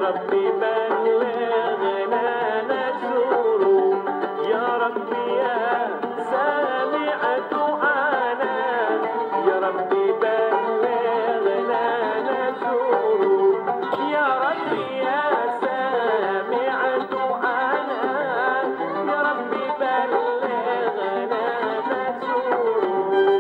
ربي بلغنا نشوره يا ربي يا سامع دعانا يا ربي بلغنا نشوره يا ربي يا سامع دعانا يا ربي بلغنا نشوره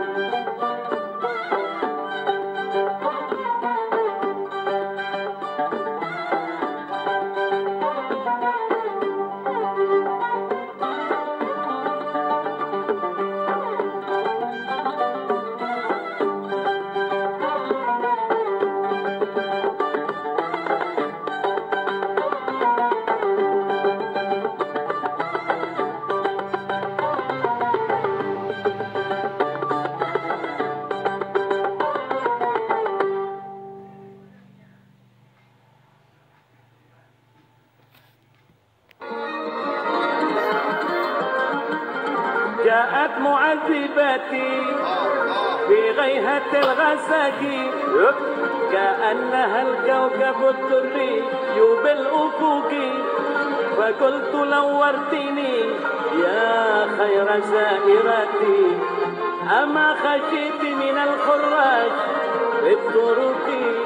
جاءت معذبتي في غيهة الغسق كأنها الكوكب الدري بالأفق فقلت نورتني يا خير زائرتي أما خشيت من الخراج بالطرق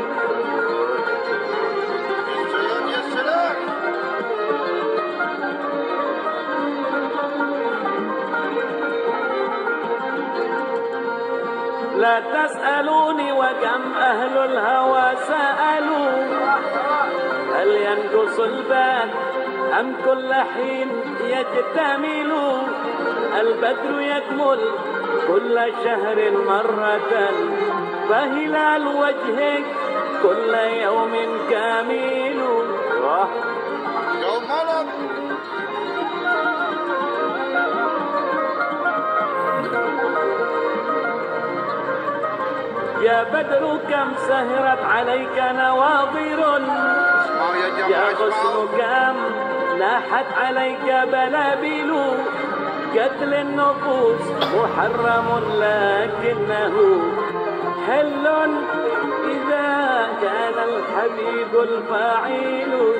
سلام يا سلام لا تسألوني وكم أهل الهوى سألوا هل ينقص البال أم كل حين يكتمل البدر يكمل كل شهر مرة فهلال وجهك كل يوم كامل يوم ملك يا بدر كم سهرت عليك نواظر اسمعوا يا يا جماعة غصن اسمعوا كم لاحت عليك بلابل قتل النفوس محرم لكنه حل إذا كان الحبيب الفاعل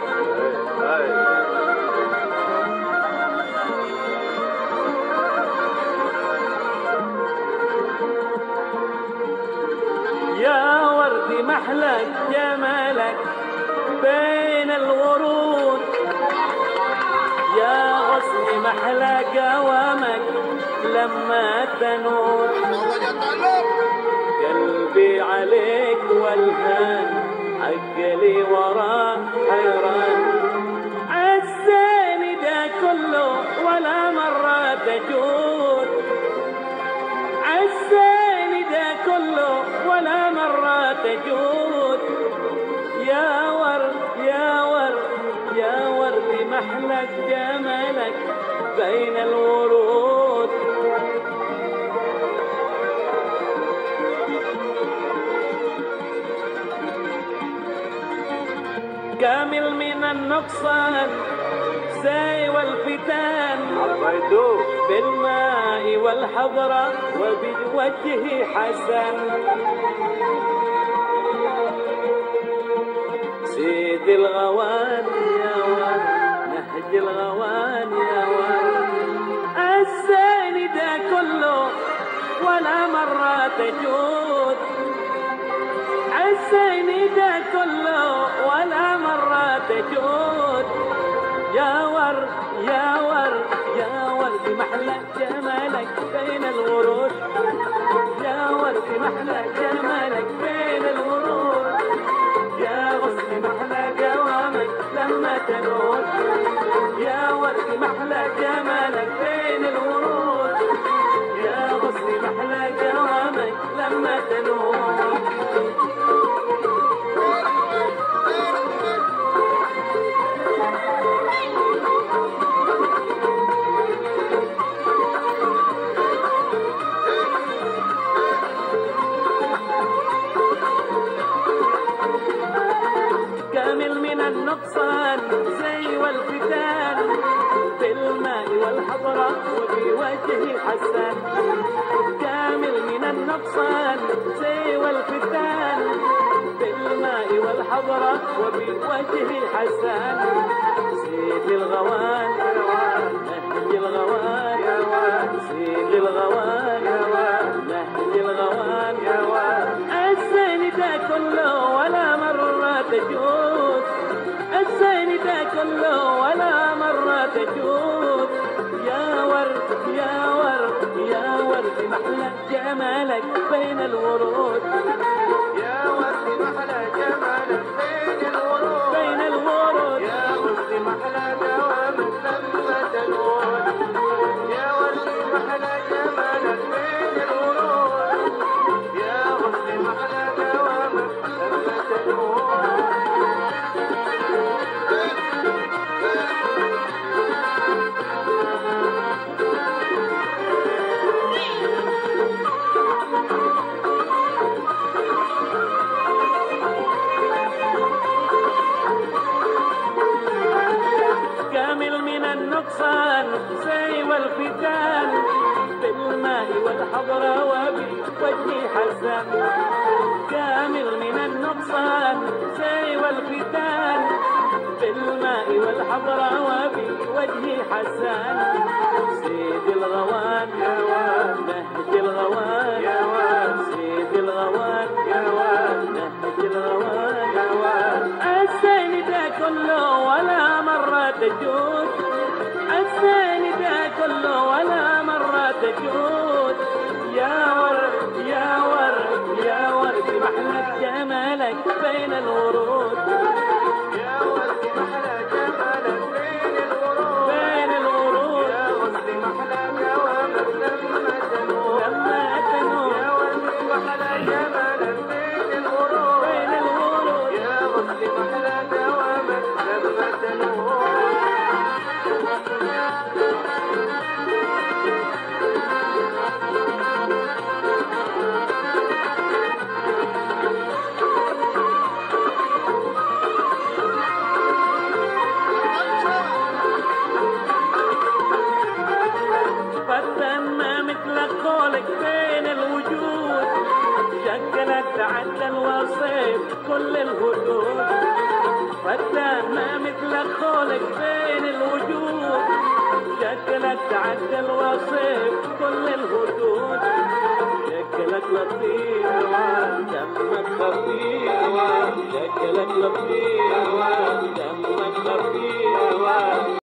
يا ورد محلك جمالك بين الورود يا غصن محلى قوامك لما تنور والله يتعلم قلبي عليك والهان عقلي وراه حيران عزاني ده كله ولا مرة تجود عزاني ده كله ولا مرة تجود يا ورد يا ورد يا ورد محلك جمالك بين الورود كامل من النقصان ساي والفتان بالماء والحضرة وبوجه حسن سيد الغوان يا ور نهج الغوان يا ور الزاني ده كله ولا مرة تجود الزاني ده كله ولا مرة تجود يا ور يا ور يا ورد محلى جمالك بين الورود يا ورد محلى جمالك بين الورود يا غصن محلى قوامك لما تنور يا ورد محلى جمالك بين الورود يا غصن محلى قوامك لما تنور كامل من النقصان زي والفتان بالماء والحضرة وبوجه حسان كامل من النقصان زي والفتان بالماء بالماء والحضرة وبوجه حسان سيد الغوان نهج الغوان سيد الغوان نهج الغوان الزين ده كله ولا مرة تجوز الزين ده كله ولا مرة تجوز يا ورد يا ورد يا ورد محلى جمالك بين الورود يا ورد محلى جمالك بين الورود بين الورود يا ورد محلى دوامك لما تنور يا ورد محلى جمالك بين الورود يا ورد محلى دوامك لما تنور كامل من النقصان زي والفتان بالماء والحضرة وبوجه حسن كامل من النقصان زي والفتان بالماء والحضرة وبوجه حسن سيد الغوان يا واد نهج الغوان يا واد سيد الغوان يا واد نهج الغوان يا واد الزين ده كله ولا مرة تجود الزين ده كله ولا مرة تجود يا ورد يا ورد يا ورد محلى جمالك بين الورود يا ورد محلى جمالك بين الورود بين الورود يا ورد محلى دوامك لما تنور لما تنور يا ورد محلى جمالك بين الورود بين الورود يا ورد محلى دوامك لما تنور فتن ما مثلك قولك بين الوجود شكلك تعدى الوصيف كل الهدود فتن ما مثلك قولك بين الوجود شكلك تعدى الوصيف كل الهدود شكلك لطيف دمك خفيف شكلك لطيف دمك خفيف